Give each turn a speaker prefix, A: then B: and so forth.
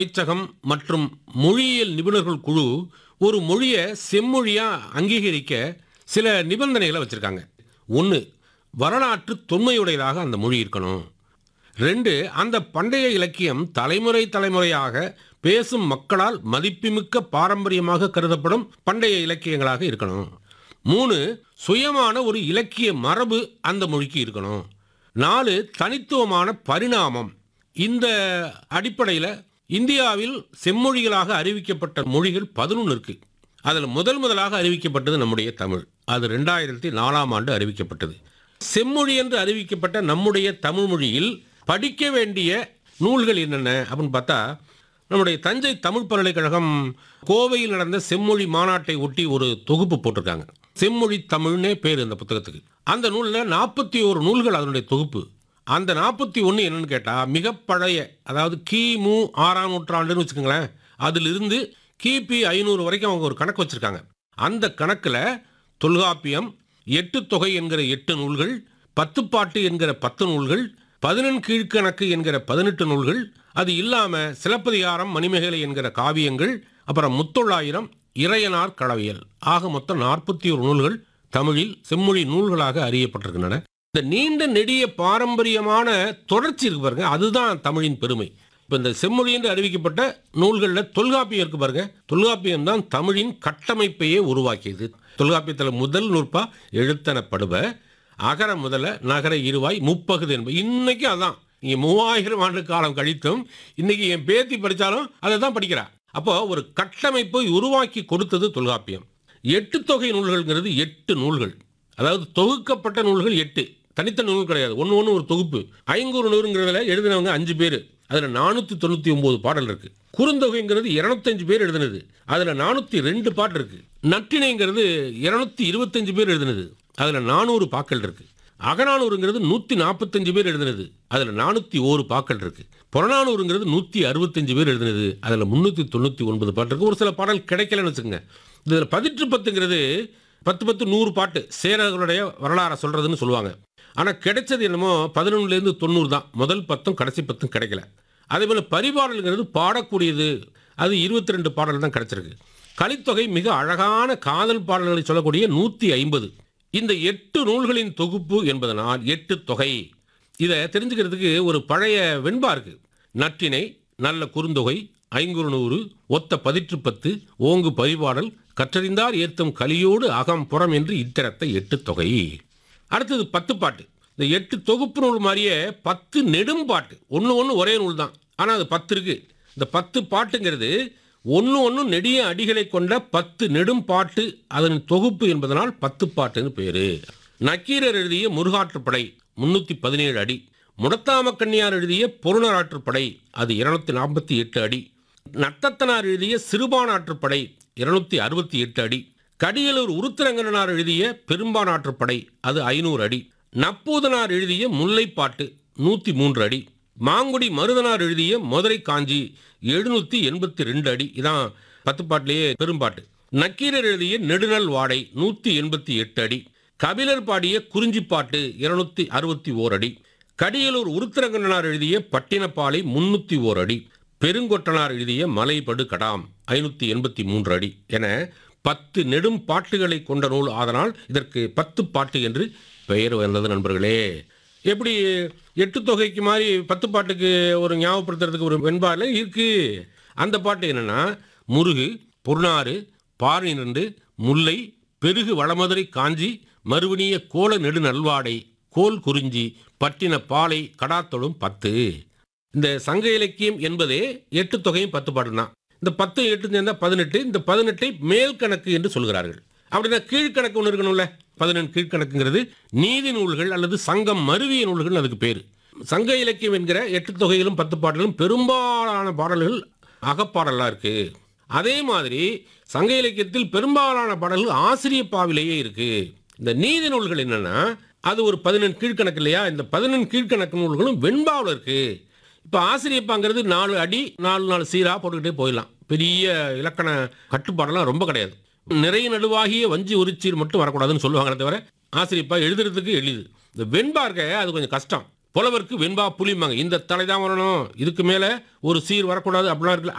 A: அமைச்சகம் மற்றும் மொழியியல் நிபுணர்கள் குழு ஒரு மொழியை செம்மொழியா அங்கீகரிக்க சில நிபந்தனைகளை வச்சிருக்காங்க ஒன்று வரலாற்று தொன்மையுடையதாக அந்த மொழி இருக்கணும் ரெண்டு அந்த பண்டைய இலக்கியம் தலைமுறை தலைமுறையாக பேசும் மக்களால் மதிப்புமிக்க பாரம்பரியமாக கருதப்படும் பண்டைய இலக்கியங்களாக இருக்கணும் மூணு சுயமான ஒரு இலக்கிய மரபு அந்த மொழிக்கு இருக்கணும் நாலு தனித்துவமான பரிணாமம் இந்த அடிப்படையில் இந்தியாவில் செம்மொழிகளாக அறிவிக்கப்பட்ட மொழிகள் பதினொன்று இருக்கு அதில் முதல் முதலாக அறிவிக்கப்பட்டது நம்முடைய தமிழ் அது ரெண்டாயிரத்தி நாலாம் ஆண்டு அறிவிக்கப்பட்டது செம்மொழி என்று அறிவிக்கப்பட்ட நம்முடைய தமிழ் மொழியில் படிக்க வேண்டிய நூல்கள் என்னென்ன அப்படின்னு பார்த்தா நம்முடைய தஞ்சை தமிழ் பல்கலைக்கழகம் கோவையில் நடந்த செம்மொழி மாநாட்டை ஒட்டி ஒரு தொகுப்பு போட்டிருக்காங்க செம்மொழி தமிழ்னே பேர் இந்த புத்தகத்துக்கு அந்த நூலில் நாற்பத்தி ஒரு நூல்கள் அதனுடைய தொகுப்பு அந்த நாற்பத்தி ஒன்று என்னன்னு கேட்டால் மிக பழைய அதாவது கிமு ஆறாம் நூற்றாண்டுன்னு வச்சுக்கோங்களேன் அதிலிருந்து கிபி ஐநூறு வரைக்கும் அவங்க ஒரு கணக்கு வச்சுருக்காங்க அந்த கணக்கில் தொல்காப்பியம் எட்டு தொகை என்கிற எட்டு நூல்கள் பத்துப்பாட்டு என்கிற பத்து நூல்கள் பதினெண் கீழ்க்கணக்கு என்கிற பதினெட்டு நூல்கள் அது இல்லாமல் சிலப்பதிகாரம் மணிமேகலை என்கிற காவியங்கள் அப்புறம் முத்தொள்ளாயிரம் இறையனார் களவியல் ஆக மொத்தம் நாற்பத்தி ஒரு நூல்கள் தமிழில் செம்மொழி நூல்களாக அறியப்பட்டிருக்கின்றன இந்த நீண்ட நெடிய பாரம்பரியமான தொடர்ச்சி இருக்கு பாருங்க அதுதான் தமிழின் பெருமை இப்போ இந்த செம்மொழி என்று அறிவிக்கப்பட்ட நூல்களில் தொல்காப்பியம் இருக்கு பாருங்க தொல்காப்பியம் தான் தமிழின் கட்டமைப்பையே உருவாக்கியது தொல்காப்பியத்தில் முதல் நூற்பா எழுத்தனப்படுவ அகர முதல நகர இருவாய் முப்பகுது என்பது இன்னைக்கு அதான் இங்கே மூவாயிரம் ஆண்டு காலம் கழித்தும் இன்னைக்கு என் பேத்தி படித்தாலும் அதை தான் படிக்கிறா அப்போ ஒரு கட்டமைப்பை உருவாக்கி கொடுத்தது தொல்காப்பியம் எட்டு தொகை நூல்கள்ங்கிறது எட்டு நூல்கள் அதாவது தொகுக்கப்பட்ட நூல்கள் எட்டு தனித்த நூல் கிடையாது ஒன்று ஒன்று ஒரு தொகுப்பு ஐங்கூறு நூறுங்கிறதுல எழுதினவங்க அஞ்சு பேர் அதில் நானூற்றி தொண்ணூற்றி ஒம்பது பாடல் இருக்கு குறுந்தொகைங்கிறது இருநூத்தஞ்சு பேர் எழுதினது அதில் நானூற்றி ரெண்டு பாட்டு இருக்கு நற்றிணைங்கிறது இருநூத்தி இருபத்தஞ்சு பேர் எழுதினது அதில் நானூறு பாக்கள் இருக்கு அகநானூறுங்கிறது நூற்றி நாற்பத்தஞ்சு பேர் எழுதினது அதில் நானூற்றி ஓரு பாக்கள் இருக்கு புறநானூறுங்கிறது நூற்றி அறுபத்தஞ்சு பேர் எழுதினது அதில் முந்நூற்றி தொண்ணூற்றி ஒன்பது பாட்டு இருக்கு ஒரு சில பாடல் கிடைக்கலன்னு வச்சுக்கோங்க இதில் பதிற்று பத்துங்கிறது பத்து பத்து நூறு பாட்டு சேரர்களுடைய வரலாறை சொல்கிறதுன்னு சொல்லுவாங்க ஆனால் கிடைச்சது என்னமோ பதினொன்றுலேருந்து தொண்ணூறு தான் முதல் பத்தும் கடைசி பத்தும் கிடைக்கல அதே போல் பரிபாடல்ங்கிறது பாடக்கூடியது அது இருபத்தி ரெண்டு பாடல் தான் கிடைச்சிருக்கு கலித்தொகை மிக அழகான காதல் பாடல்களை சொல்லக்கூடிய நூற்றி ஐம்பது இந்த எட்டு நூல்களின் தொகுப்பு என்பதனால் எட்டு தொகை இதை தெரிஞ்சுக்கிறதுக்கு ஒரு பழைய வெண்பா இருக்கு நற்றினை நல்ல குறுந்தொகை ஐங்குறுநூறு ஒத்த பதிற்று பத்து ஓங்கு பரிபாடல் கற்றறிந்தார் ஏத்தும் கலியோடு அகம் புறம் என்று இத்தரத்தை எட்டு தொகை அடுத்தது பத்து பாட்டு இந்த எட்டு தொகுப்பு நூல் மாதிரியே பத்து நெடும் பாட்டு ஒன்று ஒன்று ஒரே நூல் தான் ஆனால் அது பத்து இருக்கு இந்த பத்து பாட்டுங்கிறது ஒன்று ஒன்று நெடிய அடிகளை கொண்ட பத்து நெடும் பாட்டு அதன் தொகுப்பு என்பதனால் பத்து பாட்டுன்னு பேரு நக்கீரர் எழுதிய முருகாற்றுப்படை முன்னூற்றி பதினேழு அடி முடத்தாம கன்னியார் எழுதிய பொருணராற்றுப்படை அது இருநூத்தி நாற்பத்தி எட்டு அடி நத்தத்தனார் எழுதிய சிறுபானாற்றுப்படை இருநூத்தி அறுபத்தி எட்டு அடி கடியலூர் உருத்திரங்கனார் எழுதிய பெரும்பானாற்றுப்படை அது ஐநூறு அடி நப்பூதனார் எழுதிய முல்லைப்பாட்டு நூற்றி மூன்று அடி மாங்குடி மருதனார் எழுதிய மதுரை காஞ்சி எழுநூற்றி எண்பத்தி ரெண்டு அடி இதான் பத்து பாட்டிலேயே பெரும்பாட்டு நக்கீரர் எழுதிய நெடுநல் வாடை நூற்றி எண்பத்தி எட்டு அடி கபிலர் பாடிய குறிஞ்சிப்பாட்டு இருநூத்தி அறுபத்தி ஓர் அடி கடியலூர் உருத்திரங்கனார் எழுதிய பட்டினப்பாலை முன்னூற்றி ஓர் அடி பெருங்கொட்டனார் எழுதிய மலைபடு கடாம் ஐநூற்றி எண்பத்தி மூன்று அடி என பத்து நெடும் பாட்டுகளை கொண்ட நூல் ஆதனால் இதற்கு பத்து பாட்டு என்று பெயர் வந்தது நண்பர்களே எப்படி எட்டு தொகைக்கு மாதிரி பத்து பாட்டுக்கு ஒரு ஞாபகப்படுத்துறதுக்கு ஒரு வெண்பால இருக்கு அந்த பாட்டு என்னன்னா முருகு பொருணாறு பாரினண்டு முல்லை பெருகு வளமதுரை காஞ்சி மறுவினிய கோல நெடு நல்வாடை கோல் குறிஞ்சி பட்டின பாலை கடாத்தொழும் பத்து இந்த சங்க இலக்கியம் என்பதே எட்டு தொகையும் பத்து பாட்டு தான் இந்த பத்து எட்டு சேர்ந்தா பதினெட்டு இந்த பதினெட்டை மேல் கணக்கு என்று சொல்கிறார்கள் அப்படின்னா கீழ்கணக்கு ஒன்று இருக்கணும்ல பதினெண்டு கீழ்கணக்குங்கிறது நீதி நூல்கள் அல்லது சங்கம் மருவிய நூல்கள் அதுக்கு பேர் சங்க இலக்கியம் என்கிற எட்டு தொகையிலும் பத்து பாடலும் பெரும்பாலான பாடல்கள் அகப்பாடலாக இருக்கு அதே மாதிரி சங்க இலக்கியத்தில் பெரும்பாலான பாடல்கள் ஆசிரிய பாவிலேயே இருக்கு இந்த நீதி நூல்கள் என்னன்னா அது ஒரு பதினெண்டு கீழ்கணக்கு இல்லையா இந்த பதினெண்டு கீழ்கணக்கு நூல்களும் வெண்பாவில் இருக்கு இப்போ ஆசிரியப்பாங்கிறது நாலு அடி நாலு நாலு சீராக போட்டுக்கிட்டே போயிடலாம் பெரிய இலக்கண கட்டுப்பாடெல்லாம் ரொம்ப கிடையாது நிறைய நடுவாகிய வஞ்சி உரிச்சீர் மட்டும் வரக்கூடாதுன்னு சொல்லுவாங்களே தவிர ஆசிரியப்பா எழுதுறதுக்கு எளிது இந்த வெண்பா இருக்க அது கொஞ்சம் கஷ்டம் புலவருக்கு வெண்பா புலிம்பாங்க இந்த தலை தான் வரணும் இதுக்கு மேலே ஒரு சீர் வரக்கூடாது அப்படிலாம் இருக்குல்ல